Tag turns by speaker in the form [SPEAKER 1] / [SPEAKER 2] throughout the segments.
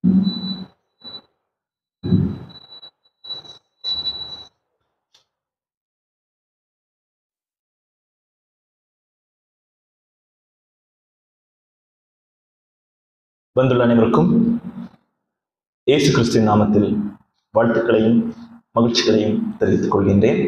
[SPEAKER 1] வந்துள்ள அனைவருக்கும் இயேசு கிறிஸ்துவின் நாமத்தில் வாழ்த்துக்களையும் மகிழ்ச்சிகளையும் தெரிவித்துக் கொள்கின்றேன்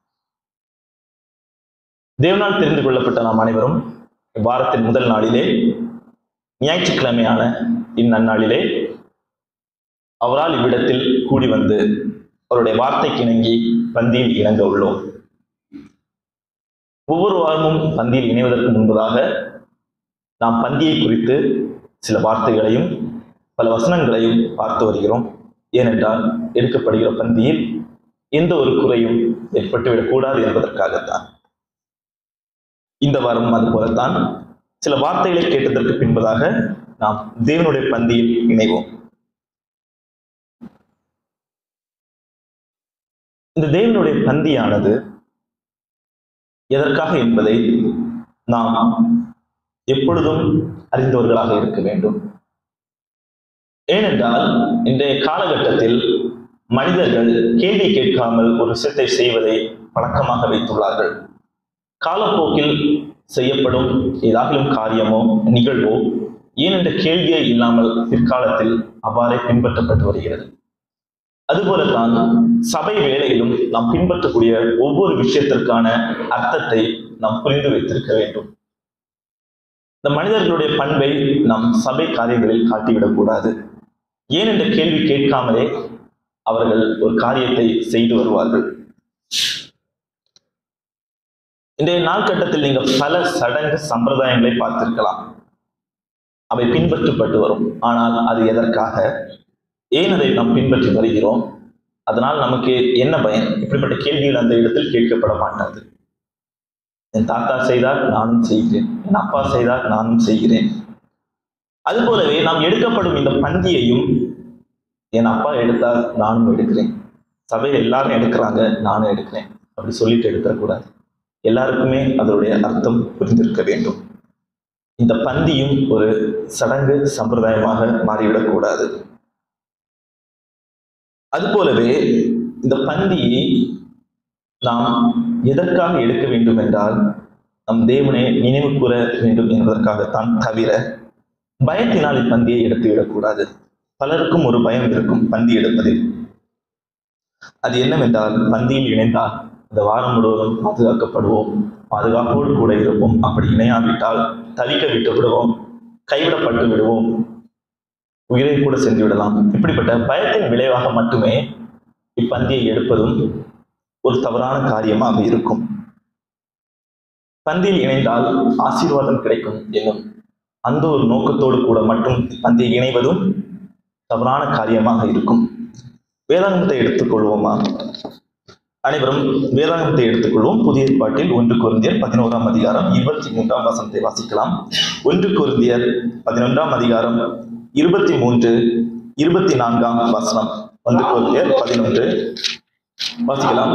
[SPEAKER 1] தேவனால் தெரிந்து கொள்ளப்பட்ட நாம் அனைவரும் வாரத்தின் முதல் நாளிலே ஞாயிற்றுக்கிழமையான இந்நன்னாளிலே அவரால் இவ்விடத்தில் கூடி வந்து அவருடைய வார்த்தைக்கு இணங்கி பந்தியில் இணங்க உள்ளோம் ஒவ்வொரு வாரமும் பந்தியில் இணைவதற்கு முன்பதாக நாம் பந்தியை குறித்து சில வார்த்தைகளையும் பல வசனங்களையும் பார்த்து வருகிறோம் ஏனென்றால் எடுக்கப்படுகிற பந்தியில் எந்த ஒரு குறையும் ஏற்பட்டுவிடக்கூடாது என்பதற்காகத்தான் இந்த வாரம் அது போலத்தான் சில வார்த்தைகளை கேட்டதற்கு பின்பதாக நாம் தேவனுடைய பந்தியில் இணைவோம் இந்த தேவனுடைய பந்தியானது எதற்காக என்பதை நாம் எப்பொழுதும் அறிந்தவர்களாக இருக்க வேண்டும் ஏனென்றால் இன்றைய காலகட்டத்தில் மனிதர்கள் கேள்வி கேட்காமல் ஒரு விஷயத்தை செய்வதை பழக்கமாக வைத்துள்ளார்கள் காலப்போக்கில் செய்யப்படும் ஏதாகிலும் காரியமோ நிகழ்வோ ஏன் என்ற கேள்வியே இல்லாமல் பிற்காலத்தில் அவ்வாறே பின்பற்றப்பட்டு வருகிறது அதுபோலத்தான் சபை வேலையிலும் நாம் பின்பற்றக்கூடிய ஒவ்வொரு விஷயத்திற்கான அர்த்தத்தை நாம் புரிந்து வைத்திருக்க வேண்டும் இந்த மனிதர்களுடைய பண்பை நாம் சபை காரியங்களில் காட்டிவிடக் கூடாது ஏன் என்ற கேள்வி கேட்காமலே அவர்கள் ஒரு காரியத்தை செய்து வருவார்கள் இன்றைய நாள்கட்டத்தில் நீங்கள் பல சடங்கு சம்பிரதாயங்களை பார்த்திருக்கலாம் அவை பின்பற்றப்பட்டு வரும் ஆனால் அது எதற்காக ஏன் அதை நாம் பின்பற்றி வருகிறோம் அதனால் நமக்கு என்ன பயன் இப்படிப்பட்ட கேள்விகள் அந்த இடத்தில் கேட்கப்பட மாட்டாது என் தாத்தா செய்தார் நானும் செய்கிறேன் என் அப்பா செய்தார் நானும் செய்கிறேன் அதுபோலவே நாம் எடுக்கப்படும் இந்த பந்தியையும் என் அப்பா எடுத்தார் நானும் எடுக்கிறேன் சபையில் எல்லாரும் எடுக்கிறாங்க நானும் எடுக்கிறேன் அப்படி சொல்லிட்டு எடுத்துடக்கூடாது எல்லாருக்குமே அதனுடைய அர்த்தம் புரிந்திருக்க வேண்டும் இந்த பந்தியும் ஒரு சடங்கு சம்பிரதாயமாக மாறிவிடக்கூடாது அதுபோலவே இந்த பந்தியை நாம் எதற்காக எடுக்க வேண்டும் என்றால் நம் தேவனை நினைவு கூற வேண்டும் என்பதற்காகத்தான் தவிர பயத்தினால் இப்பந்தியை எடுத்து விடக்கூடாது பலருக்கும் ஒரு பயம் இருக்கும் பந்தி எடுப்பதில் அது என்னவென்றால் பந்தியில் இணைந்தால் இந்த வாரம் முழுவதும் பாதுகாக்கப்படுவோம் பாதுகாப்போடு கூட இருப்போம் அப்படி இணையாவிட்டால் தவிக்க விட்டு விடுவோம் கைவிடப்பட்டு விடுவோம் உயிரை கூட சென்று விடலாம் இப்படிப்பட்ட பயத்தின் விளைவாக மட்டுமே இப்பந்தியை எடுப்பதும் ஒரு தவறான காரியமாக இருக்கும் பந்தியில் இணைந்தால் ஆசீர்வாதம் கிடைக்கும் என்னும் அந்த ஒரு நோக்கத்தோடு கூட மட்டும் பந்தியை இணைவதும் தவறான காரியமாக இருக்கும் வேதாந்தத்தை எடுத்துக்கொள்வோமா அனைவரும் வேதாந்தத்தை எடுத்துக்கொள்வோம் புதிய ஏற்பாட்டில் ஒன்று குருந்தியர் பதினோராம் அதிகாரம் இருபத்தி மூன்றாம் வசனத்தை வாசிக்கலாம் ஒன்று குருந்தியர் பதினொன்றாம் அதிகாரம் இருபத்தி மூன்று இருபத்தி நான்காம் வசனம் ஒன்று குருந்தியர் பதினொன்று வாசிக்கலாம்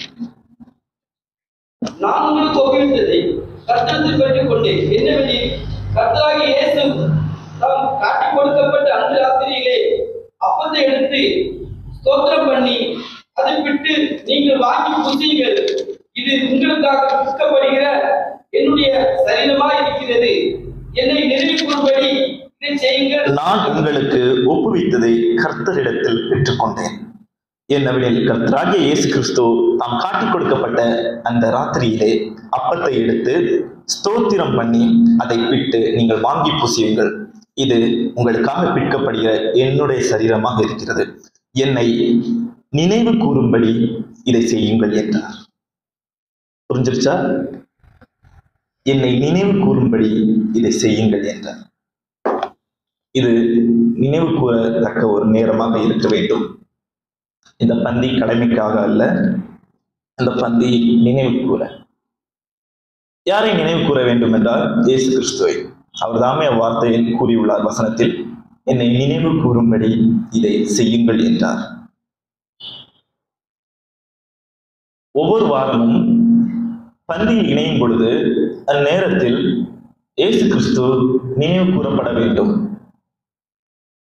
[SPEAKER 2] நான் உங்களுக்கு ஒப்புவித்ததை கர்த்தரத்தில் பெற்றுக் கொண்டேன் என்னவெனில் கர்த்தராகிய இயேசு தாம் காட்டிக் கொடுக்கப்பட்ட அந்த ராத்திரியிலே அப்பத்தை எடுத்து ஸ்தோத்திரம் பண்ணி அதை விட்டு நீங்கள் வாங்கி புசியுங்கள் இது உங்களுக்காக விற்கப்படுகிற என்னுடைய சரீரமாய் இருக்கிறது என்னை நினைவு கூறும்படி இதை செய்யுங்கள்
[SPEAKER 1] நான் உங்களுக்கு ஒப்புவித்ததை கர்த்தரிடத்தில் பெற்றுக்கொண்டேன் என்னவெனில் கர்த்தராகிய இயேசு கிறிஸ்து தாம் காட்டிக் கொடுக்கப்பட்ட அந்த ராத்திரியிலே அப்பத்தை எடுத்து ஸ்தோத்திரம் பண்ணி அதை விட்டு நீங்கள் வாங்கி பூசியுங்கள் இது உங்களுக்காக பிற்கப்படுகிற என்னுடைய சரீரமாக இருக்கிறது என்னை நினைவு கூறும்படி இதை செய்யுங்கள் என்றார் புரிஞ்சிருச்சா என்னை நினைவு கூறும்படி இதை செய்யுங்கள் என்றார் இது நினைவு கூறத்தக்க ஒரு நேரமாக இருக்க வேண்டும் இந்த பந்தி கடமைக்காக அல்ல அந்த பந்தி நினைவு கூற யாரை நினைவு கூற வேண்டும் என்றால் இயேசு கிறிஸ்துவை அவர் தாமே வார்த்தையில் கூறியுள்ளார் வசனத்தில் என்னை நினைவு கூறும்படி இதை செய்யுங்கள் என்றார் ஒவ்வொரு வாரமும் பந்தியில் இணையும் பொழுது அந்நேரத்தில் இயேசு கிறிஸ்து நினைவு கூறப்பட வேண்டும்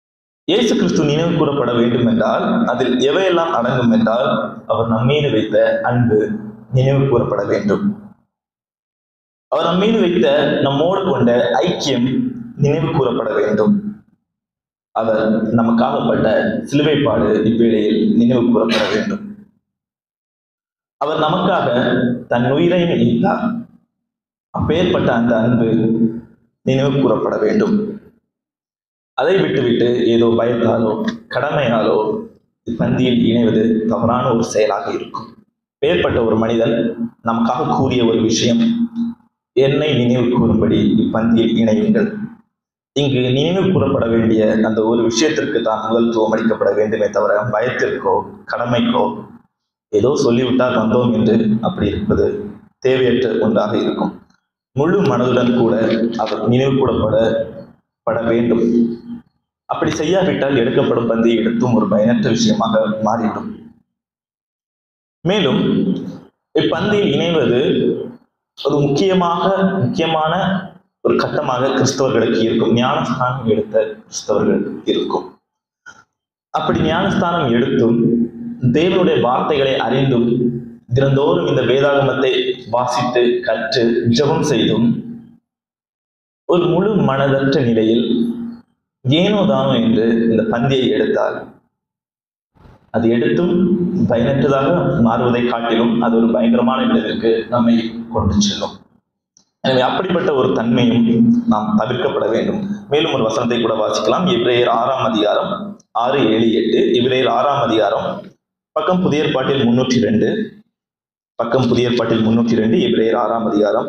[SPEAKER 1] இயேசு கிறிஸ்து நினைவு கூறப்பட வேண்டும் என்றால் அதில் எவையெல்லாம் அடங்கும் என்றால் அவர் நம்மீது வைத்த அன்பு நினைவு கூறப்பட வேண்டும் அவர் நம்மீது வைத்த நம்மோடு கொண்ட ஐக்கியம் நினைவு கூறப்பட வேண்டும் அவர் நமக்காகப்பட்ட சிலுவைப்பாடு இவ்வேளையில் நினைவு கூறப்பட வேண்டும் அவர் நமக்காக தன் உயிரையும் ஈந்தார் அப்பேற்பட்ட அந்த அன்பு நினைவு கூறப்பட வேண்டும் அதை விட்டுவிட்டு ஏதோ பயத்தாலோ கடமையாலோ பந்தியில் இணைவது தவறான ஒரு செயலாக இருக்கும் பேர்பட்ட ஒரு மனிதன் நமக்காக கூறிய ஒரு விஷயம் என்னை நினைவு கூறும்படி இப்பந்தியில் இணையுங்கள் இங்கு நினைவு கூறப்பட வேண்டிய அந்த ஒரு விஷயத்திற்கு தான் முதல்துவம் அளிக்கப்பட வேண்டுமே தவிர பயத்திற்கோ கடமைக்கோ ஏதோ சொல்லிவிட்டால் வந்தோம் என்று அப்படி இருப்பது தேவையற்ற ஒன்றாக இருக்கும் முழு மனதுடன் கூட அவர் நினைவு கூறப்பட பட வேண்டும் அப்படி செய்யாவிட்டால் எடுக்கப்படும் பந்தை எடுத்தும் ஒரு பயனற்ற விஷயமாக மாறிவிடும் மேலும் இப்பந்தியில் இணைவது ஒரு முக்கியமாக முக்கியமான ஒரு கட்டமாக கிறிஸ்தவர்களுக்கு இருக்கும் ஞானஸ்தானம் எடுத்த கிறிஸ்தவர்கள் இருக்கும் அப்படி ஞானஸ்தானம் எடுத்தும் தேவனுடைய வார்த்தைகளை அறிந்தும் தினந்தோறும் இந்த வேதாகமத்தை வாசித்து கற்று ஜெபம் செய்தும் ஒரு முழு மனதற்ற நிலையில் ஏனோ தானோ என்று இந்த பந்தியை எடுத்தால் அது எடுத்தும் பயனற்றதாக மாறுவதை காட்டிலும் அது ஒரு பயங்கரமான இடத்திற்கு நம்மை கொண்டு செல்லும் எனவே அப்படிப்பட்ட ஒரு தன்மையும் நாம் தவிர்க்கப்பட வேண்டும் மேலும் ஒரு வசனத்தை கூட வாசிக்கலாம் எப்ரேயர் ஆறாம் அதிகாரம் ஆறு ஏழு எட்டு எப்ரேயர் ஆறாம் அதிகாரம் பக்கம் புதிய ஏற்பாட்டில் முன்னூற்றி ரெண்டு பக்கம் புதிய ஏற்பாட்டில் முன்னூற்றி ரெண்டு எப்ரேயர் ஆறாம் அதிகாரம்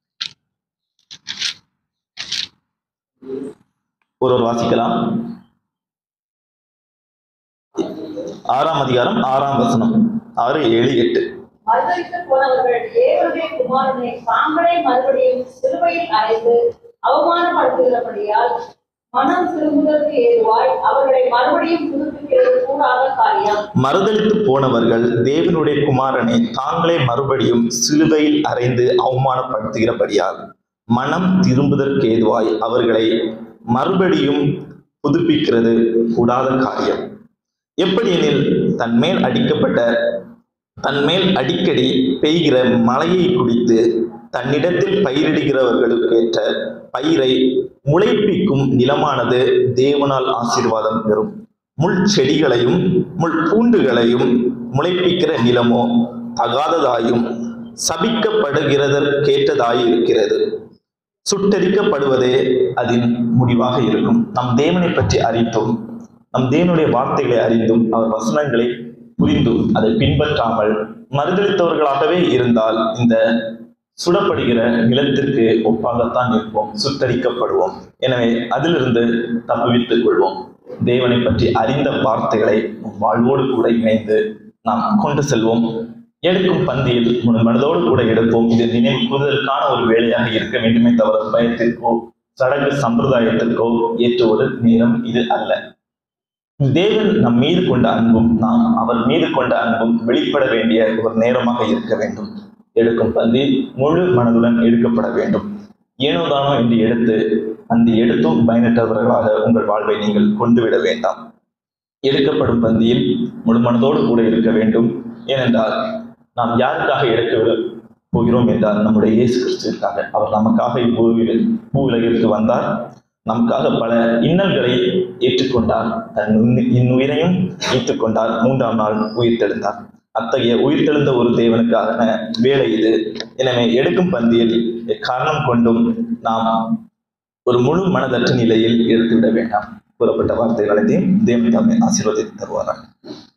[SPEAKER 1] ஒருவர் வாசிக்கலாம் ஆறாம் அதிகாரம் ஆறாம் வசனம் ஆறு ஏழு எட்டு
[SPEAKER 3] மறுதலித்து போனவர்கள் தேவனுடைய குமாரனை தாங்களே மறுபடியும் சிலுவையில் அறைந்து அவமானப்படுத்துகிறபடியால் மனம் திரும்புவதற்கு ஏதுவாய் அவர்களை மறுபடியும் புதுப்பிக்கிறது கூடாத காரியம்
[SPEAKER 1] மறுதலித்து போனவர்கள் தேவனுடைய குமாரனை தாங்களே மறுபடியும் சிலுவையில் அறைந்து அவமானப்படுத்துகிறபடியால் மனம் திரும்புதற்கு ஏதுவாய் அவர்களை மறுபடியும் புதுப்பிக்கிறது கூடாத காரியம் எப்படி எனில் தன் மேல் அடிக்கப்பட்ட தன் மேல் அடிக்கடி பெய்கிற மழையை குடித்து தன்னிடத்தில் பயிரிடுகிறவர்களுக்கு ஏற்ற பயிரை முளைப்பிக்கும் நிலமானது தேவனால் ஆசீர்வாதம் பெறும் முள் செடிகளையும் முள் பூண்டுகளையும் முளைப்பிக்கிற நிலமோ தகாததாயும் சபிக்கப்படுகிறதற்கேற்றதாய் இருக்கிறது சுட்டரிக்கப்படுவதே அதன் முடிவாக இருக்கும் நம் தேவனை பற்றி அறிந்தும் நம் தேவனுடைய வார்த்தைகளை அறிந்தும் அவர் வசனங்களை புரிந்தும் அதை பின்பற்றாமல் மறுதளித்தவர்களாகவே இருந்தால் இந்த சுடப்படுகிற நிலத்திற்கு ஒப்பாகத்தான் இருப்போம் சுட்டரிக்கப்படுவோம் எனவே அதிலிருந்து தப்புவித்துக் கொள்வோம் தேவனை பற்றி அறிந்த வார்த்தைகளை நம் வாழ்வோடு கூட இணைந்து நாம் கொண்டு செல்வோம் எடுக்கும் பந்தியில் முன் மனதோடு கூட எடுப்போம் இது நினைவு கூறுதலுக்கான ஒரு வேலையாக இருக்க வேண்டுமே தவிர பயத்திற்கோ சடங்கு சம்பிரதாயத்திற்கோ ஏற்ற ஒரு நேரம் இது அல்ல தேவன் நம் மீது கொண்ட அன்பும் நாம் அவர் மீது கொண்ட அன்பும் வெளிப்பட வேண்டிய ஒரு நேரமாக இருக்க வேண்டும் எடுக்கும் பந்தி முழு மனதுடன் எடுக்கப்பட வேண்டும் ஏனோதானோ என்று எடுத்து அந்த எடுத்தும் பயனற்றவர்களாக உங்கள் வாழ்வை நீங்கள் கொண்டு விட வேண்டாம் எடுக்கப்படும் பந்தியில் முழு மனதோடு கூட இருக்க வேண்டும் ஏனென்றால் நாம் யாருக்காக எடுக்க விட- போகிறோம் என்றால் நம்முடைய இயேசு கிறிஸ்துவிற்காக அவர் நமக்காக இப்பூவியில் பூ உலகிற்கு வந்தார் நமக்காக பல இன்னல்களை ஏற்றுக்கொண்டார் தன் உன்னி- இன்னுயிரையும் ஏற்றுக்கொண்டார் மூன்றாம் நாள் உயிர் தெழுந்தார் அத்தகைய உயிர் தெழுந்த ஒரு தேவனுக்கான வேலை இது எனவே எடுக்கும் பந்தியில் காரணம் கொண்டும் நாம் ஒரு முழு மனதற்ற நிலையில் எடுத்துவிட வேண்டாம் கூறப்பட்ட வார்த்தைகள் அனைத்தையும் தேவன் தம்மை ஆசீர்வதித்து தருவாராக